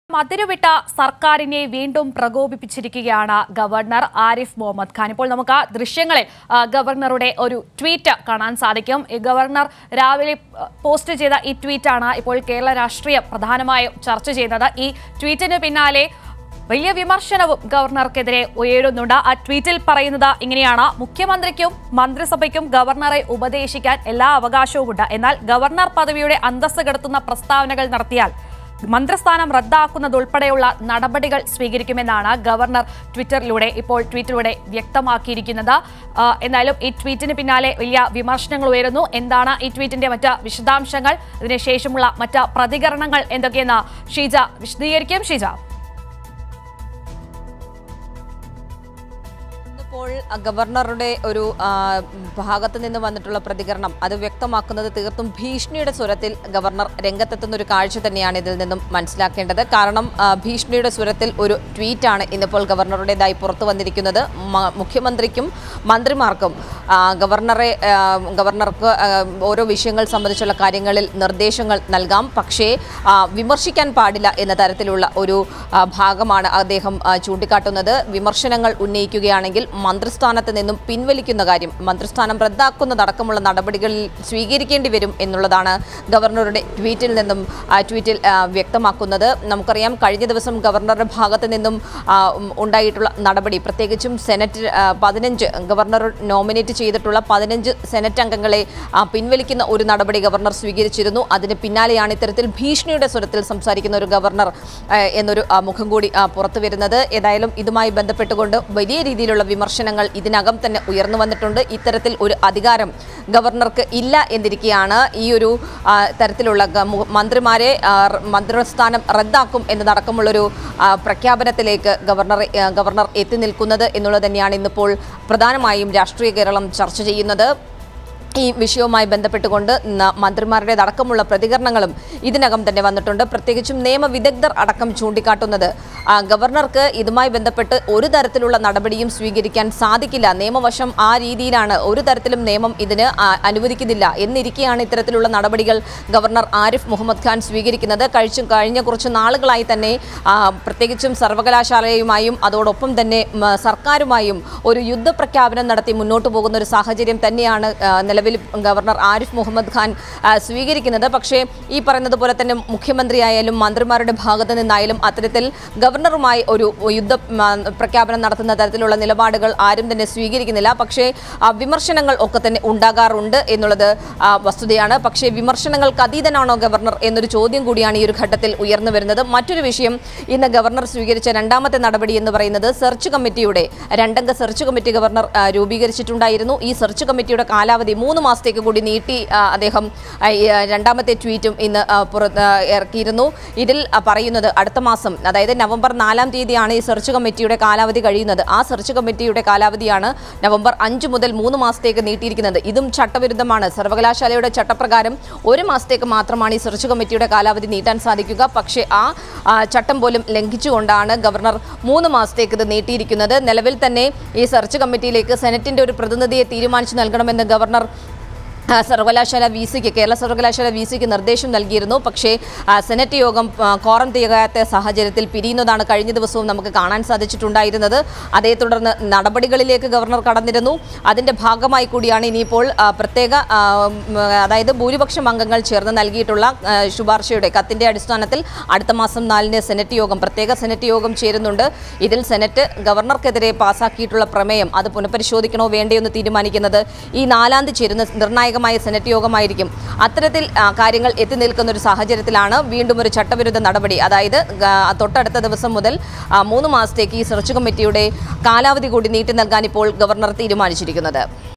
മതിരുവിട്ട സർക്കാരിനെ വീണ്ടും പ്രകോപിപ്പിച്ചിരിക്കുകയാണ് ഗവർണർ ആരിഫ് മുഹമ്മദ് ഖാൻ ഇപ്പോൾ നമുക്ക് ആ ദൃശ്യങ്ങളിൽ ആ, ഗവർണറുടെ ഒരു ട്വീറ്റ് കാണാൻ സാധിക്കും ഈ ഗവർണർ രാവിലെ ആ, പോസ്റ്റ് ചെയ്ത ഈ ട്വീറ്റാണ് ഇപ്പോൾ കേരള രാഷ്ട്രീയം പ്രധാനമായും ചർച്ച ചെയ്യുന്നത് ഈ ട്വീറ്റിന് പിന്നാലെ വലിയ വിമർശനവും ഗവർണർക്കെതിരെ ഉയരുന്നുണ്ട് ആ ട്വീറ്റിൽ പറയുന്നത് ഇങ്ങനെയാണ് മുഖ്യമന്ത്രിക്കും മന്ത്രിസഭയ്ക്കും ഗവർണറെ ഉപദേശിക്കാൻ എല്ലാ അവകാശവുമുണ്ട് എന്നാൽ ഗവർണർ പദവിയുടെ അന്തസ്സ് കെടുത്തുന്ന പ്രസ്താവനകൾ നടത്തിയാൽ മന്ത്രിസ്ഥാനം റദ്ദാക്കുന്നതുൾപ്പെടെയുള്ള നടപടികൾ സ്വീകരിക്കുമെന്നാണ് ഗവർണർ ട്വിറ്ററിലൂടെ ഇപ്പോൾ ട്വീറ്റിലൂടെ വ്യക്തമാക്കിയിരിക്കുന്നത് ആ, എന്തായാലും ഈ ട്വീറ്റിന് പിന്നാലെ വലിയ വിമർശനങ്ങൾ ഉയരുന്നു എന്താണ് ഈ ട്വീറ്റിന്റെ മറ്റ് വിശദാംശങ്ങൾ ഇതിനുശേഷമുള്ള മറ്റ് പ്രതികരണങ്ങൾ എന്തൊക്കെയെന്ന് ഷീജ വിശദീകരിക്കും ഷീജ ഇപ്പോൾ ഗവർണറുടെ ഒരു ആ, ഭാഗത്ത് നിന്ന് വന്നിട്ടുള്ള പ്രതികരണം അത് വ്യക്തമാക്കുന്നത് തീർത്തും ഭീഷണിയുടെ സ്വരത്തിൽ ഗവർണർ രംഗത്തെത്തുന്ന ഒരു കാഴ്ച തന്നെയാണ് ഇതിൽ നിന്നും മനസ്സിലാക്കേണ്ടത് കാരണം ആ, ഭീഷണിയുടെ സ്വരത്തിൽ ഒരു ട്വീറ്റാണ് ഇന്നിപ്പോൾ ഗവർണറുടേതായി പുറത്തു വന്നിരിക്കുന്നത് മ- മുഖ്യമന്ത്രിക്കും മന്ത്രിമാർക്കും ആ, ഗവർണറെ ആ, ഗവർണർക്ക് ആ, ഓരോ വിഷയങ്ങൾ സംബന്ധിച്ചുള്ള കാര്യങ്ങളിൽ നിർദ്ദേശങ്ങൾ നൽകാം പക്ഷേ ആ, വിമർശിക്കാൻ പാടില്ല എന്ന തരത്തിലുള്ള ഒരു ആ, ഭാഗമാണ് അദ്ദേഹം ആ, ചൂണ്ടിക്കാട്ടുന്നത് വിമർശനങ്ങൾ ഉന്നയിക്കുകയാണെങ്കിൽ മന്ത്രിസ്ഥാനത്ത് നിന്നും പിൻവലിക്കുന്ന കാര്യം മന്ത്രിസ്ഥാനം റദ്ദാക്കുന്നതടക്കമുള്ള നടപടികളിൽ സ്വീകരിക്കേണ്ടി വരും എന്നുള്ളതാണ് ഗവർണറുടെ ട്വീറ്റിൽ നിന്നും ആ, ട്വീറ്റിൽ ആ, വ്യക്തമാക്കുന്നത് നമുക്കറിയാം കഴിഞ്ഞ ദിവസം ഗവർണറുടെ ഭാഗത്ത് നിന്നും ആ, ഉം, ഉണ്ടായിട്ടുള്ള നടപടി പ്രത്യേകിച്ചും സെനറ്റ് ആ, പതിനഞ്ച് ഗവർണർ നോമിനേറ്റ് ചെയ്തിട്ടുള്ള പതിനഞ്ച് സെനറ്റ് അംഗങ്ങളെ ആ, പിൻവലിക്കുന്ന ഒരു നടപടി ഗവർണർ സ്വീകരിച്ചിരുന്നു അതിന് പിന്നാലെയാണ് ഇത്തരത്തിൽ ഭീഷണിയുടെ സ്വരത്തിൽ സംസാരിക്കുന്ന ഒരു ഗവർണർ ആ, എന്നൊരു ആ, മുഖം കൂടി ആ, പുറത്തു വരുന്നത് ഏതായാലും ഇതുമായി ബന്ധപ്പെട്ടുകൊണ്ട് വലിയ രീതിയിലുള്ള വിമർശനങ്ങൾ ഇതിനകം തന്നെ ഉയർന്നു വന്നിട്ടുണ്ട് ഇത്തരത്തിൽ ഒരു അധികാരം ഗവർണർക്ക് ഇല്ല എന്നിരിക്കെയാണ് ഈ ഒരു ആ, തരത്തിലുള്ള ഗ- മു- മന്ത്രിമാരെ ആ, റ- മന്ത്രിസ്ഥാനം റദ്ദാക്കും എന്നതടക്കമുള്ളൊരു ആ, പ്രഖ്യാപനത്തിലേക്ക് ഗവർണർ ഗവർണർ എത്തി നിൽക്കുന്നത് എന്നുള്ളത് തന്നെയാണ് ഇന്നിപ്പോൾ പ്രധാനമായും രാഷ്ട്രീയ കേരളം ചർച്ച ചെയ്യുന്നത് ഈ വിഷയവുമായി ബന്ധപ്പെട്ടുകൊണ്ട് ന- മന്ത്രിമാരുടെ അടക്കമുള്ള പ്രതികരണങ്ങളും ഇതിനകം തന്നെ വന്നിട്ടുണ്ട് പ്രത്യേകിച്ചും നിയമവിദഗ്ധർ അടക്കം ചൂണ്ടിക്കാട്ടുന്നത് ആ, ഗവർണർക്ക് ഇതുമായി ബന്ധപ്പെട്ട് ഒരു തരത്തിലുള്ള നടപടിയും സ്വീകരിക്കാൻ സാധിക്കില്ല നിയമവശം ആ രീതിയിലാണ് ഒരു തരത്തിലും നിയമം ഇതിന് ആ, അനുവദിക്കുന്നില്ല എന്നിരിക്കെയാണ് ഇത്തരത്തിലുള്ള നടപടികൾ ഗവർണർ ആരിഫ് മുഹമ്മദ് ഖാൻ സ്വീകരിക്കുന്നത് കഴിച്ചു കഴിഞ്ഞ കുറച്ച് നാളുകളായി തന്നെ ആ, പ്രത്യേകിച്ചും സർവകലാശാലയുമായും അതോടൊപ്പം തന്നെ ഉം, സർക്കാരുമായും ഒരു യുദ്ധപ്രഖ്യാപനം നടത്തി മുന്നോട്ട് പോകുന്ന ഒരു സാഹചര്യം തന്നെയാണ് ആ, നിലവിൽ ഗവർണർ ആരിഫ് മുഹമ്മദ് ഖാൻ ആ, സ്വീകരിക്കുന്നത് പക്ഷേ ഈ പറയുന്നത് പോലെ തന്നെ മുഖ്യമന്ത്രിയായാലും മന്ത്രിമാരുടെ ഭാഗത്ത് നിന്നായാലും അത്തരത്തിൽ ഗവർണറുമായി ഒരു യുദ്ധ ആ, പ്രഖ്യാപനം നടത്തുന്ന തരത്തിലുള്ള നിലപാടുകൾ ആരും തന്നെ സ്വീകരിക്കുന്നില്ല പക്ഷേ ആ, വിമർശനങ്ങൾ ഒക്കെ തന്നെ ഉണ്ടാകാറുണ്ട് എന്നുള്ളത് ആ, വസ്തുതയാണ് പക്ഷേ വിമർശനങ്ങൾക്ക് അതീതനാണോ ഗവർണർ എന്നൊരു ചോദ്യം കൂടിയാണ് ഈ ഒരു ഘട്ടത്തിൽ ഉയർന്നു വരുന്നത് മറ്റൊരു വിഷയം ഇന്ന് ഗവർണർ സ്വീകരിച്ച രണ്ടാമത്തെ നടപടി എന്ന് പറയുന്നത് സെർച്ച് കമ്മിറ്റിയുടെ രണ്ടംഗ സെർച്ച് കമ്മിറ്റി ഗവർണർ ആ, രൂപീകരിച്ചിട്ടുണ്ടായിരുന്നു ഈ സെർച്ച് കമ്മിറ്റിയുടെ കാലാവധി മൂന്ന് മാസത്തേക്ക് കൂടി നീട്ടി ആ, അദ്ദേഹം ആ, ഈ, ആ, രണ്ടാമത്തെ ട്വീറ്റും ഇന്ന് ആ, പുറത്ത് ആ, ഇറക്കിയിരുന്നു ഇതിൽ ആ, പറയുന്നത് അടുത്ത മാസം അതായത് നവംബർ നാലാം തീയതിയാണ് ഈ സെർച്ച് കമ്മിറ്റിയുടെ കാലാവധി കഴിയുന്നത് ആ സെർച്ച് കമ്മിറ്റിയുടെ കാലാവധിയാണ് നവംബർ അഞ്ച് മുതൽ മൂന്ന് മാസത്തേക്ക് നീട്ടിയിരിക്കുന്നത് ഇതും ചട്ടവിരുദ്ധമാണ് സർവകലാശാലയുടെ ചട്ടപ്രകാരം ഒരു മാസത്തേക്ക് മാത്രമാണ് ഈ സെർച്ച് കമ്മിറ്റിയുടെ കാലാവധി നീട്ടാൻ സാധിക്കുക പക്ഷേ ആ ആ, ചട്ടം പോലും ലംഘിച്ചുകൊണ്ടാണ് ഗവർണർ മൂന്ന് മാസത്തേക്ക് ഇത് നീട്ടിയിരിക്കുന്നത് നിലവിൽ തന്നെ ഈ സെർച്ച് കമ്മിറ്റിയിലേക്ക് സെനറ്റിന്റെ ഒരു പ്രതിനിധിയെ തീരുമാനിച്ചു നൽകണമെന്ന് ഗവർണർ ആ, സർവകലാശാല വി സിക്ക് കേരള സർവകലാശാല വി സിക്ക് നിർദ്ദേശം നൽകിയിരുന്നു പക്ഷേ ആ, സെനറ്റ് യോഗം ആ, കോറം തികയാത്ത സാഹചര്യത്തിൽ പിരിയുന്നതാണ് കഴിഞ്ഞ ദിവസവും നമുക്ക് കാണാൻ സാധിച്ചിട്ടുണ്ടായിരുന്നത് അതേ തുടർന്ന് നടപടികളിലേക്ക് ഗവർണർ കടന്നിരുന്നു അതിൻ്റെ ഭാഗമായി കൂടിയാണ് ഇനിയിപ്പോൾ ആ, പ്രത്യേക ആ, ഉം, അതായത് ഭൂരിപക്ഷം അംഗങ്ങൾ ചേർന്ന് നൽകിയിട്ടുള്ള ആ, ശുപാർശയുടെ കത്തിൻ്റെ അടിസ്ഥാനത്തിൽ അടുത്ത മാസം നാലിന് സെനറ്റ് യോഗം പ്രത്യേക സെനറ്റ് യോഗം ചേരുന്നുണ്ട് ഇതിൽ സെനറ്റ് ഗവർണർക്കെതിരെ പാസാക്കിയിട്ടുള്ള പ്രമേയം അത് പുനഃപരിശോധിക്കണോ വേണ്ടയോ എന്ന് തീരുമാനിക്കുന്നത് ഈ നാലാം തീയതി ചേരുന്ന നിർണായകമായ സെനറ്റ് യോഗമായിരിക്കും അത്തരത്തിൽ ആ, കാര്യങ്ങൾ എത്തി നിൽക്കുന്ന ഒരു സാഹചര്യത്തിലാണ് വീണ്ടും ഒരു ചട്ടവിരുദ്ധ നടപടി അതായത് ഗ- തൊട്ടടുത്ത ദിവസം മുതൽ ആ, മൂന്ന് മാസത്തേക്ക് ഈ സെർച്ച് കമ്മിറ്റിയുടെ കാലാവധി കൂടി നീട്ടി നൽകാൻ ഇപ്പോൾ ഗവർണർ തീരുമാനിച്ചിരിക്കുന്നത്